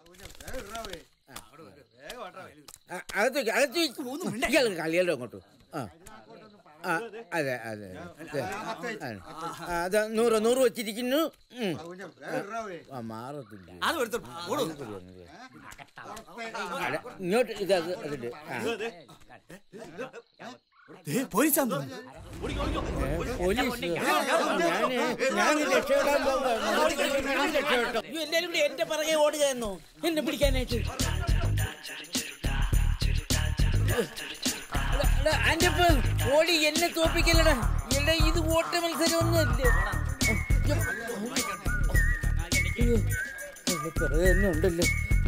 ആ, അകത്തേക്ക് അകത്തേക്ക് ഇയാൾക്ക് കളിയല്ലോ അങ്ങോട്ട് ആ ആ അതെ അതെ അതെ. ആ, അത് നൂറ് നൂറ് വെച്ചിരിക്കുന്നു ഉം. ആ മാറത്തില്ല അത് എടുത്തു ഓടൂ അല്ല, ഇങ്ങോട്ട് ഇത് അത് അതിന്റെ ആ പോലീസാന്ന് ഏ, പോലീസ് ഞാന് ഞാൻ രക്ഷപ്പെടാൻ പോകുന്നു രക്ഷപ്പെട്ടോ അയ്യോ, എല്ലാരും കൂടി എന്റെ പിറകെ ഓടുകയെന്നോ എന്നെ പിടിക്കാനായിട്ട് അന്റെ ഓടി എന്നെ തോപ്പിക്കല്ലടാ എടാ ഇത് ഓട്ട മത്സരമൊന്നുമല്ലേ അയ്യോ, എന്റെ പിറകെ തന്നെ ഉണ്ടല്ലോ